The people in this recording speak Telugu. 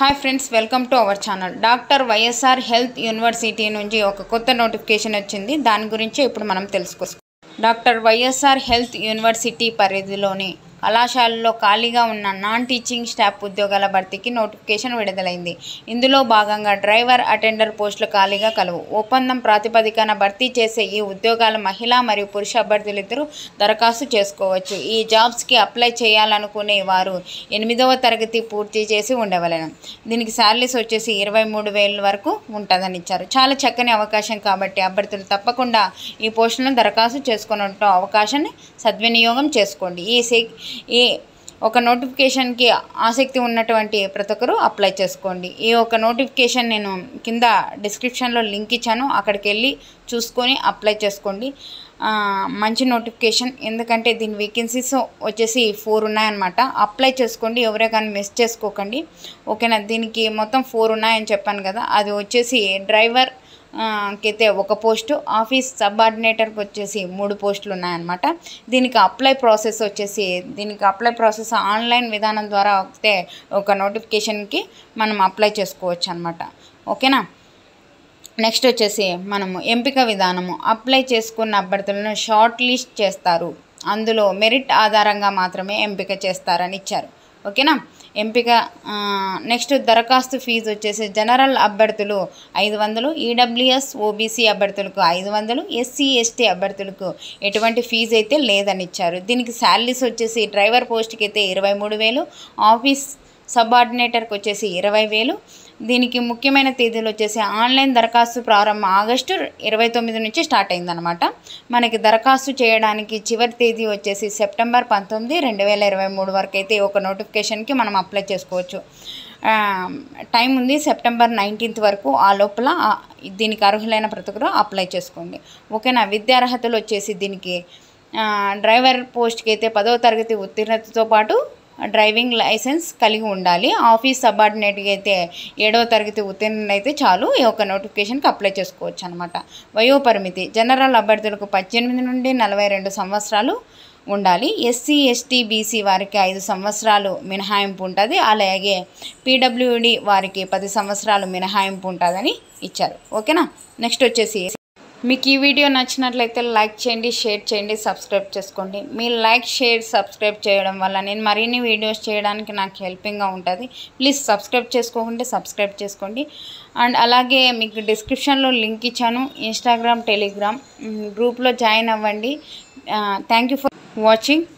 hi friends welcome to our channel doctor YSR health university నుంచి ఒక కొత్త నోటిఫికేషన్ వచ్చింది దాని గురించి ఇప్పుడు మనం తెలుసుకో డాక్టర్ వైఎస్ఆర్ హెల్త్ యూనివర్సిటీ పరిధిలోని కళాశాలలో ఖాళీగా ఉన్న నాన్ టీచింగ్ స్టాఫ్ ఉద్యోగాల భర్తీకి నోటిఫికేషన్ విడుదలైంది ఇందులో భాగంగా డ్రైవర్ అటెండర్ పోస్టులు ఖాళీగా కలవు ఒప్పందం ప్రాతిపదికన భర్తీ చేసే ఈ ఉద్యోగాల మహిళా మరియు పురుష అభ్యర్థులిద్దరూ దరఖాస్తు చేసుకోవచ్చు ఈ జాబ్స్కి అప్లై చేయాలనుకునే వారు ఎనిమిదవ తరగతి పూర్తి చేసి ఉండవలను దీనికి శాలరీస్ వచ్చేసి ఇరవై మూడు వేల వరకు ఉంటుందని ఇచ్చారు చాలా చక్కని అవకాశం కాబట్టి అభ్యర్థులు తప్పకుండా ఈ పోస్టులను దరఖాస్తు చేసుకునే అవకాశాన్ని సద్వినియోగం చేసుకోండి ఈ సే ఈ ఒక నోటిఫికేషన్కి ఆసక్తి ఉన్నటువంటి ప్రతి ఒక్కరు అప్లై చేసుకోండి ఈ ఒక నోటిఫికేషన్ నేను కింద డిస్క్రిప్షన్లో లింక్ ఇచ్చాను అక్కడికి వెళ్ళి చూసుకొని అప్లై చేసుకోండి ఆ, మంచి నోటిఫికేషన్ ఎందుకంటే దీని వేకెన్సీస్ వచ్చేసి ఫోర్ ఉన్నాయన్నమాట అప్లై చేసుకోండి ఎవరే కానీ మిస్ చేసుకోకండి ఓకేనా దీనికి మొత్తం ఫోర్ ఉన్నాయని చెప్పాను కదా అది వచ్చేసి డ్రైవర్ ఆ, కైతే ఒక పోస్టు ఆఫీస్ సబార్డినేటర్కి వచ్చేసి మూడు పోస్టులు ఉన్నాయన్నమాట దీనికి అప్లై ప్రాసెస్ వచ్చేసి దీనికి అప్లై ప్రాసెస్ ఆన్లైన్ విధానం ద్వారా అయితే ఒక నోటిఫికేషన్కి మనం అప్లై చేసుకోవచ్చు అనమాట ఓకేనా నెక్స్ట్ వచ్చేసి మనము ఎంపిక విధానము అప్లై చేసుకున్న అభ్యర్థులను షార్ట్ లిస్ట్ చేస్తారు అందులో మెరిట్ ఆధారంగా మాత్రమే ఎంపిక చేస్తారని ఇచ్చారు ఓకేనా ఎంపిక ఆ, నెక్స్ట్ దరఖాస్తు ఫీజు వచ్చేసి జనరల్ అభ్యర్థులు ఐదు వందలు ఈడబ్ల్యూఎస్ ఓబీసీ అభ్యర్థులకు ఐదు వందలు ఎస్సీ ఎస్టీ అభ్యర్థులకు ఎటువంటి ఫీజు అయితే లేదని ఇచ్చారు దీనికి శాలరీస్ వచ్చేసి డ్రైవర్ పోస్ట్కి అయితే ఇరవై మూడు వేలు ఆఫీస్ సబార్డినేటర్కి వచ్చేసి ఇరవై వేలు దీనికి ముఖ్యమైన తేదీలు వచ్చేసి ఆన్లైన్ దరఖాస్తు ప్రారంభం ఆగస్టు ఇరవై తొమ్మిది నుంచి స్టార్ట్ అయిందనమాట మనకి దరఖాస్తు చేయడానికి చివరి తేదీ వచ్చేసి సెప్టెంబర్ పంతొమ్మిది రెండు వేల ఇరవై మూడు వరకు అయితే ఒక నోటిఫికేషన్కి మనం అప్లై చేసుకోవచ్చు ఆ, టైం ఉంది సెప్టెంబర్ నైన్టీన్త్ వరకు ఆ లోపల ఆ, దీనికి అర్హులైన ప్రతి ఒక్కరు అప్లై చేసుకోండి ఓకేనా విద్యార్హతలు వచ్చేసి దీనికి ఆ, డ్రైవర్ పోస్ట్కి అయితే పదవ తరగతి ఉత్తీర్ణతతో పాటు డ్రైవింగ్ లైసెన్స్ కలిగి ఉండాలి ఆఫీస్ సబార్డినేట్గా అయితే ఏడవ తరగతి ఉత్తీర్ణులు అయితే చాలు ఈ యొక్క నోటిఫికేషన్కి అప్లై చేసుకోవచ్చు అనమాట వయోపరిమితి జనరల్ అభ్యర్థులకు పద్దెనిమిది నుండి నలభై రెండు సంవత్సరాలు ఉండాలి ఎస్సీ ఎస్టీ బీసీ వారికి ఐదు సంవత్సరాలు మినహాయింపు ఉంటుంది అలాగే పీడబ్ల్యూడి వారికి పది సంవత్సరాలు మినహాయింపు ఉంటుందని ఇచ్చారు ఓకేనా నెక్స్ట్ వచ్చేసి మీకు ఈ వీడియో నచ్చినట్లయితే లైక్ చేయండి షేర్ చేయండి సబ్స్క్రైబ్ చేసుకోండి మీ లైక్ షేర్ సబ్స్క్రైబ్ చేయడం వల్ల నేను మరిన్ని వీడియోస్ చేయడానికి నాకు హెల్పింగ్గా ఉంటుంది ప్లీజ్ సబ్స్క్రైబ్ చేసుకోకుంటే సబ్స్క్రైబ్ చేసుకోండి అండ్ అలాగే మీకు డిస్క్రిప్షన్లో లింక్ ఇచ్చాను ఇన్స్టాగ్రామ్ టెలిగ్రామ్ గ్రూప్లో జాయిన్ అవ్వండి థ్యాంక్ యూ ఫర్ వాచింగ్